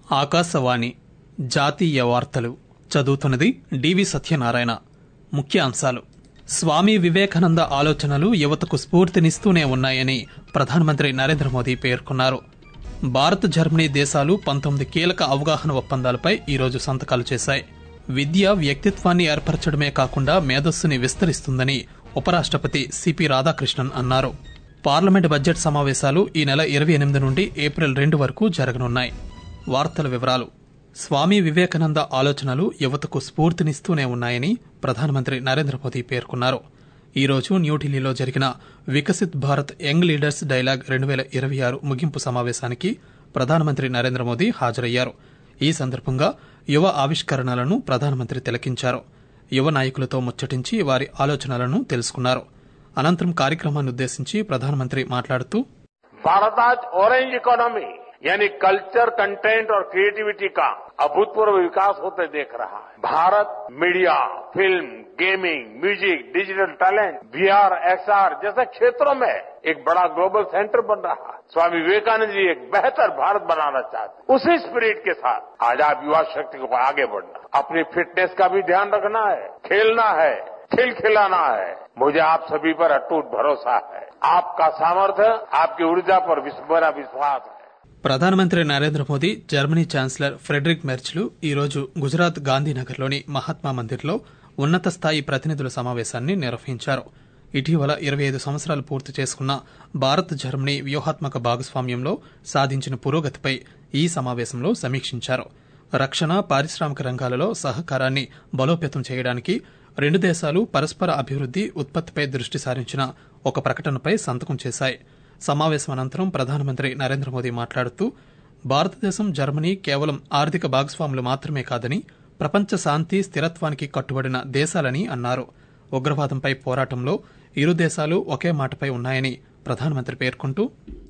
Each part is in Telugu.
ఆకాశవాణి జాతీయ వార్తలు చదువుతున్నది డివి సత్యనారాయణ ముఖ్య అంశాలు స్వామి వివేకానంద ఆలోచనలు యువతకు స్ఫూర్తినిస్తూనే ఉన్నాయని ప్రధానమంత్రి నరేంద్ర మోదీ పేర్కొన్నారు భారత్ జర్మనీ దేశాలు పంతొమ్మిది కీలక అవగాహన ఒప్పందాలపై ఈరోజు సంతకాలు చేశాయి విద్య వ్యక్తిత్వాన్ని ఏర్పరచడమే కాకుండా మేధస్సుని విస్తరిస్తుందని ఉపరాష్టపతి సిపి రాధాకృష్ణన్ అన్నారు పార్లమెంట్ బడ్జెట్ సమావేశాలు ఈ నెల ఇరవై ఎనిమిది నుండి ఏప్రిల్ రెండు వరకు జరగనున్నాయి వార్తల వివరాలు స్వామి వివేకానంద ఆలోచనలు యువతకు స్ఫూర్తినిస్తూనే ఉన్నాయని ప్రధానమంత్రి నరేంద్ర మోదీ పేర్కొన్నారు ఈ రోజు న్యూఢిల్లీలో జరిగిన Viksit Bharat young leaders dialogue రెండు వేల ఇరవై ఆరు ముగింపు సమావేశానికి ప్రధానమంత్రి నరేంద్ర మోదీ హాజరయ్యారు ఈ సందర్భంగా యువ ఆవిష్కరణలను ప్రధానమంత్రి తిలకించారు యువ నాయకులతో ముచ్చటించి వారి ఆలోచనలను తెలుసుకున్నారు అనంతరం కార్యక్రమాన్ని ఉద్దేశించి ప్రధానమంత్రి మాట్లాడుతూ भारत आज ऑरेंज इकोनॉमी यानी कल्चर कंटेंट और क्रिएटिविटी का अभूतपूर्व विकास होते देख रहा है Bharat media film gaming music digital talent VR XR जैसे क्षेत्रों में एक बड़ा ग्लोबल सेंटर बन रहा है स्वामी विवेकानंद जी एक बेहतर भारत बनाना चाहते हैं उसी स्पिरिट के साथ आज आप युवा शक्ति को आगे बढ़ना अपनी फिटनेस का भी ध्यान रखना है खेलना है खिलखिलाना है मुझे आप सभी पर अटूट भरोसा है आपका सामर्थ्य आपकी ऊर्जा पर विश्व- मेरा विश्वास है ప్రధానమంత్రి Narendra Modi Germany chancellor Friedrich మెర్చ్లు ఈ రోజు గుజరాత్ గాంధీనగర్లోని మహాత్మా మందిర్లో ఉన్నత స్థాయి ప్రతినిధుల సమావేశాన్ని నిర్వహించారు ఇటీవల ఇరవై ఐదు సంవత్సరాలు పూర్తి చేసుకున్న భారత్ జర్మనీ వ్యూహాత్మక భాగస్వామ్యంలో సాధించిన పురోగతిపై ఈ సమావేశంలో సమీక్షించారు రక్షణ పారిశ్రామిక రంగాలలో సహకారాన్ని బలోపేతం చేయడానికి రెండు దేశాలు పరస్పర అభివృద్ది ఉత్పత్తిపై దృష్టి సారించిన ఒక ప్రకటనపై సంతకం చేశాయి సమావేశం అనంతరం ప్రధానమంత్రి నరేంద్ర మోదీ మాట్లాడుతూ భారతదేశం జర్మనీ కేవలం ఆర్థిక భాగస్వాములు మాత్రమే కాదని ప్రపంచ శాంతి స్థిరత్వానికి కట్టుబడిన దేశాలని అన్నారు ఉగ్రవాదంపై పోరాటంలో ఇరు దేశాలు ఒకే మాటపై ఉన్నాయని ప్రధానమంత్రి పేర్కొంటూ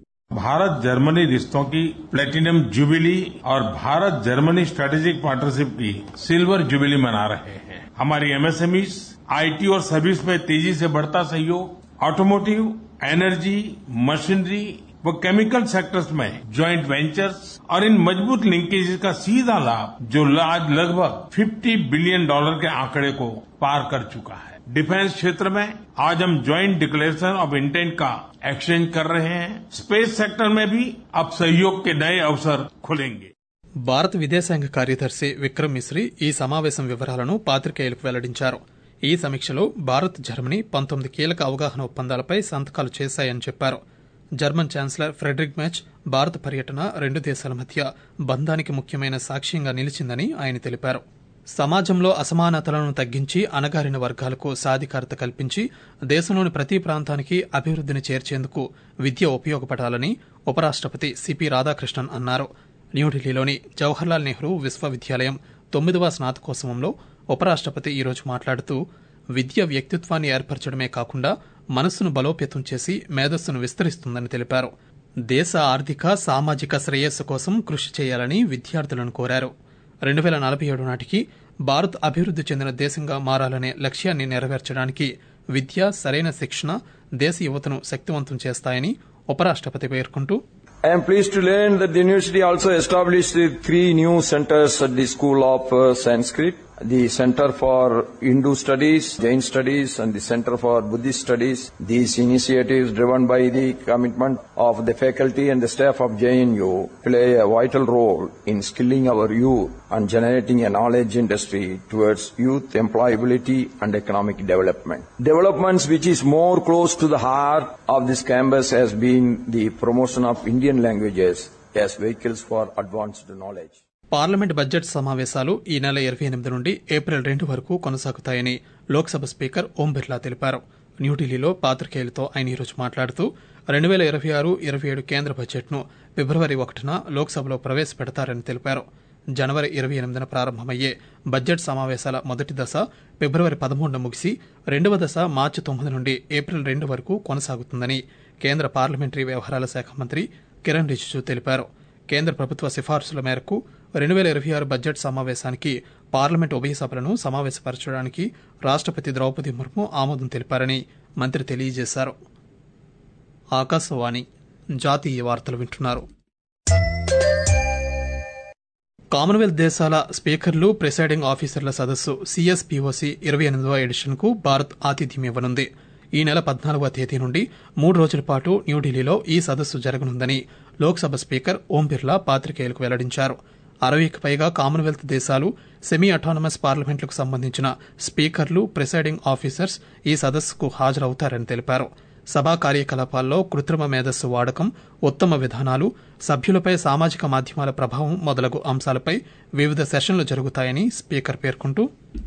भारत जर्मनी रिश्तों की प्लेटिनम जुबिली और भारत जर्मनी स्ट्रेटेजिक पार्टनरशिप की सिल्वर जुबिली मना रहे हैं हमारी एमएसएमईज आईटी और सर्विस में तेजी से बढ़ता सहयोग ऑटोमोटिव एनर्जी मशीनरी व केमिकल सेक्टर्स में ज्वाइंट वेंचर्स और इन मजबूत लिंकेजेस का सीधा लाभ जो आज लगभग 50 बिलियन डॉलर के आंकड़े को पार कर चुका है डिफेंस क्षेत्र में आज हम ज्वाइंट डिक्लेरेशन ऑफ इंटेंट का एक्सचेंज कर रहे हैं स्पेस सेक्टर में भी अब सहयोग के नए अवसर खुलेंगे భారత విదేశాంగ కార్యదర్శి విక్రమ్ మిశ్రీ ఈ సమావేశం వివరాలను పాత్రికేయులకు వెల్లడించారు ఈ సమీక్షలో భారత్ జర్మనీ పంతొమ్మిది కీలక అవగాహన ఒప్పందాలపై సంతకాలు చేశాయని చెప్పారు జర్మన్ ఛాన్సలర్ ఫ్రెడరిక్ మ్యాచ్ భారత పర్యటన రెండు దేశాల మధ్య బంధానికి ముఖ్యమైన సాక్ష్యంగా నిలిచిందని ఆయన తెలిపారు సమాజంలో అసమానతలను తగ్గించి అణగారిన వర్గాలకు సాధికారత కల్పించి దేశంలోని ప్రతి ప్రాంతానికి అభివృద్దిని చేర్చేందుకు విద్య ఉపయోగపడాలని ఉపరాష్టపతి సిపి రాధాకృష్ణన్ అన్నారు న్యూఢిల్లీలోని జవహర్లాల్ నెహ్రూ విశ్వవిద్యాలయం తొమ్మిదవ స్నాతకోత్సవంలో ఉపరాష్టపతి ఈరోజు మాట్లాడుతూ విద్య వ్యక్తిత్వాన్ని ఏర్పరచడమే కాకుండా మనస్సును బలోపేతం చేసి మేధస్సును విస్తరిస్తుందని తెలిపారు దేశ ఆర్థిక సామాజిక శ్రేయస్సు కోసం కృషి చేయాలని విద్యార్థులను కోరారు రెండు వేల నలభై ఏడు నాటికి భారత్ అభివృద్ది చెందిన దేశంగా మారాలనే లక్ష్యాన్ని నెరవేర్చడానికి విద్య సరైన శిక్షణ దేశ యువతను శక్తివంతం చేస్తాయని ఉపరాష్టపతి పేర్కొంటూ I am pleased to learn that the university also established three new centers at the School of uh, Sanskrit, the Center for Hindu Studies, Jain Studies, and the Center for Buddhist Studies. These initiatives, driven by the commitment of the faculty and the staff of JNU, play a vital role in skilling our youth and generating a knowledge industry towards youth employability and economic development. Developments which is more close to the heart of this campus has been the promotion of Indian languages as vehicles for advanced knowledge. Parliament budget సమావేశాలు ఈ నెల ఇరవై ఎనిమిది నుండి ఏప్రిల్ రెండు వరకు కొనసాగుతాయని లోక్సభ స్పీకర్ ఓం బిర్లా తెలిపారు న్యూఢిల్లీలో పాత్రికేయులతో ఆయన ఈరోజు మాట్లాడుతూ రెండు వేల ఇరవై ఆరు ఇరవై ఏడు కేంద్ర బడ్జెట్ను ఫిబ్రవరి ఒకటిన లోక్సభలో ప్రవేశపెడతారని తెలిపారు జనవరి ఇరవై ఎనిమిదిన ప్రారంభమయ్యే బడ్జెట్ సమావేశాల మొదటి దశ ఫిబ్రవరి పదమూడున ముగిసి రెండవ దశ మార్చి తొమ్మిది నుండి ఏప్రిల్ రెండు వరకు కొనసాగుతుందని కేంద్ర పార్లమెంటరీ వ్యవహారాల శాఖ మంత్రి కిరణ్ రిజిజు తెలిపారు కేంద్ర ప్రభుత్వ సిఫార్సుల మేరకు రెండు వేల ఇరవై ఆరు బడ్జెట్ సమావేశానికి పార్లమెంట్ ఉభయ సభలను సమావేశపరచడానికి రాష్టపతి ద్రౌపది ముర్ము ఆమోదం తెలిపారని మంత్రి తెలియజేశారు ఆకాశవాణి జాతీయ వార్తలు వింటున్నారు కామన్వెల్త్ దేశాల స్పీకర్లు ప్రిసైడింగ్ ఆఫీసర్ల సదస్సు సిఎస్పిఓసి ఇరవై ఎనిమిదవ ఎడిషన్ కు భారత్ ఆతిథ్యం ఇవ్వనుంది ఈ నెల పద్నాలుగవ తేదీ నుండి మూడు రోజుల పాటు న్యూఢిల్లీలో ఈ సదస్సు జరగనుందని లోక్సభ స్పీకర్ ఓం బిర్లా పాత్రికేయులకు వెల్లడించారు అరవైకి పైగా కామన్వెల్త్ దేశాలు సెమీ అటానమస్ పార్లమెంట్లకు సంబంధించిన స్పీకర్లు ప్రిసైడింగ్ ఆఫీసర్స్ ఈ సదస్సుకు హాజరవుతారని తెలిపారు సభా కార్యకలాపాల్లో కృత్రిమ మేధస్సు వాడకం ఉత్తమ విధానాలు సభ్యులపై సామాజిక మాధ్యమాల ప్రభావం మొదలగు అంశాలపై వివిధ సెషన్లు జరుగుతాయని స్పీకర్ పేర్కొంటూ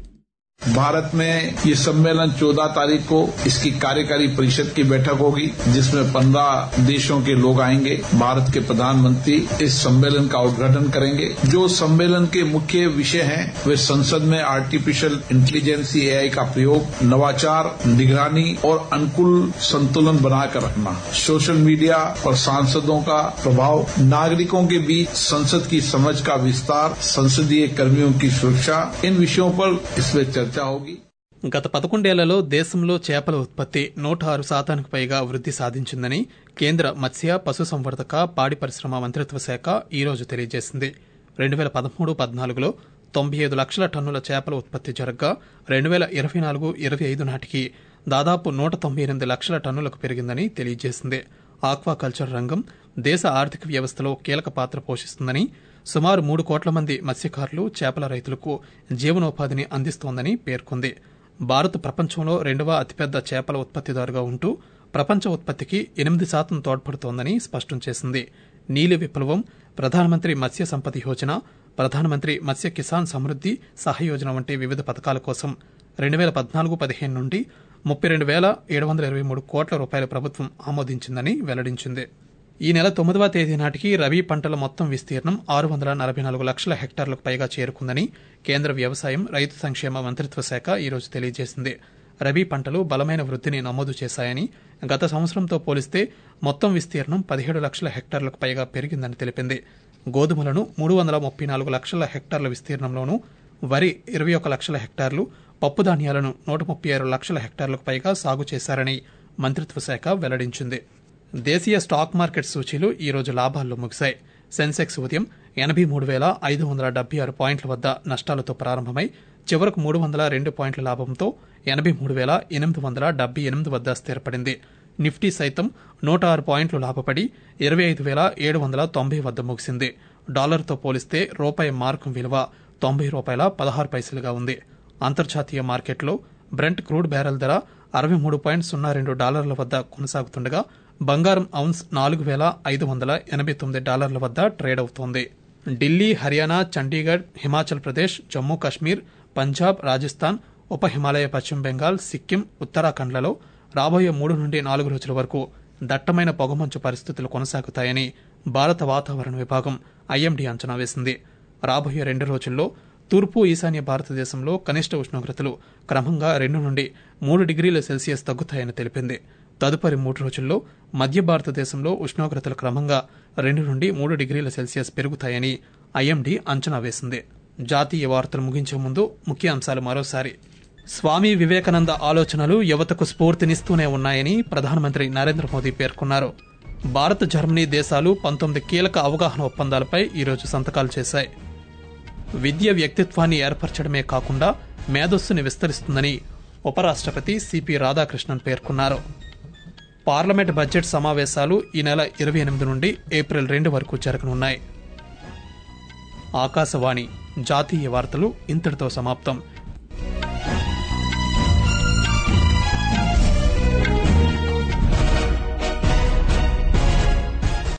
भारत में ये सम्मेलन 14 तारीख को इसकी कार्यकारी परिषद की बैठक होगी जिसमें 15 देशों के लोग आएंगे भारत के प्रधानमंत्री इस सम्मेलन का उद्घाटन करेंगे जो सम्मेलन के मुख्य विषय हैं वे संसद में आर्टिफिशियल इंटेलिजेंस एआई का प्रयोग नवाचार निगरानी और अनुकूल संतुलन बनाकर रखना सोशल मीडिया और सांसदों का प्रभाव नागरिकों के बीच संसद की समझ का विस्तार संसदीय कर्मियों की सुरक्षा इन विषयों पर इसमें चर्चा होगी గత పదకొండేళ్లలో దేశంలో చేపల ఉత్పత్తి నూట ఆరు శాతానికి పైగా వృద్ది సాధించిందని కేంద్ర మత్స్య పశుసంవర్ధక పాడి పరిశ్రమ మంత్రిత్వ శాఖ ఈ రోజు తెలియజేసింది రెండు వేల పదమూడు పద్నాలుగులో తొంభై ఐదు లక్షల టన్నుల చేపల ఉత్పత్తి జరగగా రెండు వేల ఇరవై నాలుగు ఇరవై ఐదు నాటికి దాదాపు నూట తొంభై ఎనిమిది లక్షల టన్నులకు పెరిగిందని తెలియజేసింది ఆక్వాకల్చర్ రంగం దేశ ఆర్థిక వ్యవస్థలో కీలక పాత్ర పోషిస్తుందని సుమారు మూడు కోట్ల మంది మత్స్యకారులు చేపల రైతులకు జీవనోపాధిని అందిస్తోందని పేర్కొంది భారత్ ప్రపంచంలో రెండవ అతిపెద్ద చేపల ఉత్పత్తిదారుగా ఉంటూ ప్రపంచ ఉత్పత్తికి ఎనిమిది శాతం తోడ్పడుతోందని స్పష్టం చేసింది నీలి విప్లవం ప్రధానమంత్రి మత్స్య సంపద యోజన ప్రధానమంత్రి మత్స్య కిసాన్ సమృద్ది సహయోజన వంటి వివిధ పథకాల కోసం రెండు వేల పద్నాలుగు పదిహేను నుండి ముప్పై రెండు వేల ఏడు వందల ఇరవై మూడు కోట్ల రూపాయల ప్రభుత్వం ఆమోదించిందని వెల్లడించింది ఈ నెల తొమ్మిదవ తేదీ నాటికి రబీ పంటల మొత్తం విస్తీర్ణం ఆరు వందల నలభై నాలుగు లక్షల హెక్టార్లకు పైగా చేరుకుందని కేంద్ర వ్యవసాయం రైతు సంక్షేమ మంత్రిత్వ శాఖ ఈరోజు తెలియజేసింది రబీ పంటలు బలమైన వృద్ధిని నమోదు చేశాయని గత సంవత్సరంతో పోలిస్తే మొత్తం విస్తీర్ణం పదిహేడు లక్షల హెక్టార్లకు పైగా పెరిగిందని తెలిపింది గోధుమలను మూడు వందల ముప్పై నాలుగు లక్షల హెక్టార్ల విస్తీర్ణంలోనూ వరి ఇరవై ఒక లక్షల హెక్టార్లు పప్పు ధాన్యాలను నూట ముప్పై ఆరు లక్షల హెక్టార్లకు పైగా సాగు చేశారని మంత్రిత్వ శాఖ వెల్లడించింది దేశీయ స్టాక్ మార్కెట్ సూచీలు ఈ రోజు లాభాల్లో ముగిశాయి సెన్సెక్స్ ఉదయం ఎనభై మూడు వేల ఐదు వందల డెబ్బై ఆరు పాయింట్ల వద్ద నష్టాలతో ప్రారంభమై చివరకు మూడు వందల రెండు పాయింట్ల లాభంతో ఎనభై మూడు వేల ఎనిమిది వందల డెబ్బై ఎనిమిది వద్ద స్థిరపడింది నిఫ్టీ సైతం నూట ఆరు పాయింట్లు లాభపడి ఇరవై ఐదు వేల ఏడు వందల తొంభై వద్ద ముగిసింది డాలర్తో పోలిస్తే రూపాయి మార్కు విలువ తొంభై రూపాయల పదహారు పైసలుగా ఉంది అంతర్జాతీయ మార్కెట్లో బ్రెంట్ క్రూడ్ బ్యారెల్ ధర అరవై మూడు పాయింట్ సున్నా రెండు డాలర్ల వద్ద కొనసాగుతుండగా బంగారం ఔన్స్ నాలుగు వేల ఐదు వందల ఎనభై తొమ్మిది డాలర్ల వద్ద ట్రేడ్ అవుతోంది ఢిల్లీ హర్యానా చండీగఢ్ హిమాచల్ ప్రదేశ్ జమ్మూ కాశ్మీర్ పంజాబ్ రాజస్థాన్ ఉప హిమాలయ పశ్చిమ బెంగాల్ సిక్కిం ఉత్తరాఖండ్లలో రాబోయే మూడు నుండి నాలుగు రోజుల వరకు దట్టమైన పొగమంచు పరిస్థితులు కొనసాగుతాయని భారత వాతావరణ విభాగం ఐఎండీ అంచనా వేసింది రాబోయే రెండు రోజుల్లో తూర్పు ఈశాన్య భారతదేశంలో కనిష్ట ఉష్ణోగ్రతలు క్రమంగా రెండు నుండి మూడు డిగ్రీల సెల్సియస్ తగ్గుతాయని తెలిపింది తదుపరి మూడు రోజుల్లో మధ్య భారతదేశంలో ఉష్ణోగ్రతలు క్రమంగా రెండు నుండి మూడు డిగ్రీల సెల్సియస్ పెరుగుతాయని ఐఎండీ అంచనా వేసింది జాతీయ వార్తలు ముగించే ముందు ముఖ్య అంశాలు మరోసారి స్వామి వివేకానంద ఆలోచనలు యువతకు స్ఫూర్తినిస్తూనే ఉన్నాయని ప్రధానమంత్రి నరేంద్ర మోదీ పేర్కొన్నారు భారత్ జర్మనీ దేశాలు పంతొమ్మిది కీలక అవగాహన ఒప్పందాలపై ఈరోజు సంతకాలు చేశాయి విద్య వ్యక్తిత్వాన్ని ఏర్పరచడమే కాకుండా మేధస్సుని విస్తరిస్తుందని ఉపరాష్ట్రపతి సిపి రాధాకృష్ణన్ పేర్కొన్నారు పార్లమెంట్ బడ్జెట్ సమావేశాలు ఈ నెల ఇరవై ఎనిమిది నుండి ఏప్రిల్ రెండు వరకు జరగనున్నాయి ఆకాశవాణి జాతీయ వార్తలు ఇంతటితో సమాప్తం